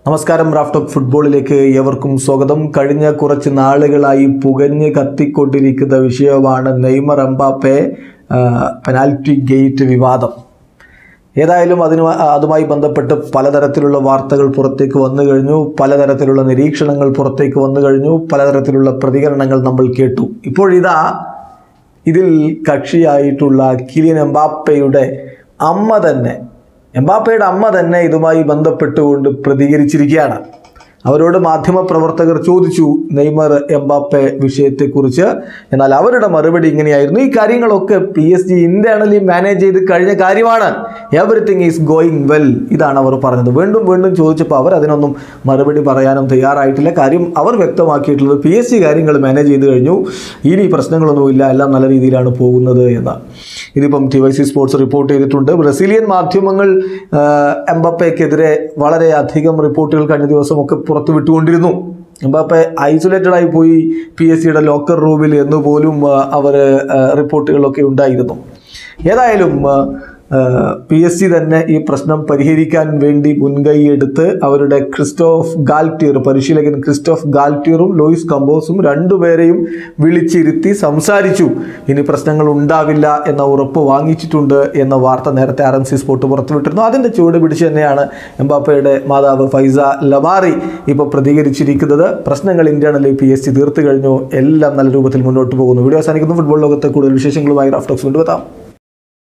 നമസ്കാരം റാഫ്റ്റോക്ക് ഫുട്ബോളിലേക്ക് ഏവർക്കും സ്വാഗതം കഴിഞ്ഞ കുറച്ച് നാളുകളായി പുകഞ്ഞ് കത്തിക്കൊണ്ടിരിക്കുന്ന വിഷയമാണ് നെയ്മർ എംബാപ്പെ ആ, പെനാൽറ്റി ഗേറ്റ് വിവാദം ഏതായാലും അതിന് അതുമായി ബന്ധപ്പെട്ട് പലതരത്തിലുള്ള വാർത്തകൾ പുറത്തേക്ക് വന്നു കഴിഞ്ഞു പലതരത്തിലുള്ള നിരീക്ഷണങ്ങൾ പുറത്തേക്ക് വന്നു കഴിഞ്ഞു പലതരത്തിലുള്ള പ്രതികരണങ്ങൾ നമ്മൾ കേട്ടു ഇപ്പോഴിതാ ഇതിൽ കക്ഷിയായിട്ടുള്ള കിലിയൻ എംബാപ്പയുടെ അമ്മ തന്നെ എംബാപ്പയുടെ അമ്മ തന്നെ ഇതുമായി ബന്ധപ്പെട്ടുകൊണ്ട് പ്രതികരിച്ചിരിക്കുകയാണ് അവരോട് മാധ്യമപ്രവർത്തകർ ചോദിച്ചു നെയ്മർ എംബാപ്പെ വിഷയത്തെക്കുറിച്ച് എന്നാൽ അവരുടെ മറുപടി ഇങ്ങനെയായിരുന്നു ഈ കാര്യങ്ങളൊക്കെ P S G internally manage ചെയ്ത് കഴിഞ്ഞ കാര്യമാണ് എവറിത്തിങ് ഈസ് ഗോയിങ് വെൽ ഇതാണ് അവർ പറഞ്ഞത് വീണ്ടും വീണ്ടും ചോദിച്ചപ്പോൾ അവർ അതിനൊന്നും മറുപടി പറയാനും തയ്യാറായിട്ടില്ല കാര്യം അവർ വ്യക്തമാക്കിയിട്ടുള്ളത് പി എസ് ജി കാര്യങ്ങൾ മാനേജ് ചെയ്ത് കഴിഞ്ഞു ഇനി പ്രശ്നങ്ങളൊന്നുമില്ല എല്ലാം നല്ല രീതിയിലാണ് പോകുന്നത് എന്ന് ഇതിപ്പം T Y C sports report ചെയ്തിട്ടുണ്ട് ബ്രസീലിയൻ മാധ്യമങ്ങൾ ആ, എംബപ്പയ്ക്കെതിരെ വളരെയധികം റിപ്പോർട്ടുകൾ കഴിഞ്ഞ ദിവസമൊക്കെ പുറത്തു വിട്ടുകൊണ്ടിരുന്നു എംബാപ്പെ ഐസൊലേറ്റഡ് ആയി പോയി പി എസ് സിയുടെ ലോക്കർ റൂമിൽ എന്ന് പോലും അവർ റിപ്പോർട്ടുകളൊക്കെ ഉണ്ടായിരുന്നു ഏതായാലും പി എസ് സി തന്നെ ഈ പ്രശ്നം പരിഹരിക്കാൻ വേണ്ടി മുൻകൈയെടുത്ത് അവരുടെ ക്രിസ്റ്റോഫ് ഗാൽറ്റിയർ പരിശീലകൻ ക്രിസ്റ്റോഫ് ഗാൽറ്റിയറും ലോയിസ് കമ്പോസും രണ്ടുപേരെയും വിളിച്ചിരുത്തി സംസാരിച്ചു ഇനി പ്രശ്നങ്ങൾ ഉണ്ടാവില്ല എന്ന ഉറപ്പ് വാങ്ങിച്ചിട്ടുണ്ട് എന്ന വാർത്ത നേരത്തെ ആർ എം സി സ്പോർട്ട് പുറത്തുവിട്ടിരുന്നു അതിൻ്റെ ചുവട് പിടിച്ച് തന്നെയാണ് എംബാപ്പയുടെ മാതാവ് ഫൈസ ലമാറി ഇപ്പോൾ പ്രതികരിച്ചിരിക്കുന്നത് പ്രശ്നങ്ങൾ ഇന്റേണലി പി എസ് സി തീർത്തു കഴിഞ്ഞു എല്ലാം നല്ല രൂപത്തിൽ മുന്നോട്ട് പോകുന്നു വീഡിയോ അവസാനിക്കുന്നു ഫുട്ബോൾ ലോകത്തെ കൂടുതൽ വിശേഷങ്ങളുമായി റാഫ്റ്റോക്സ് കൊണ്ടുവെത്താം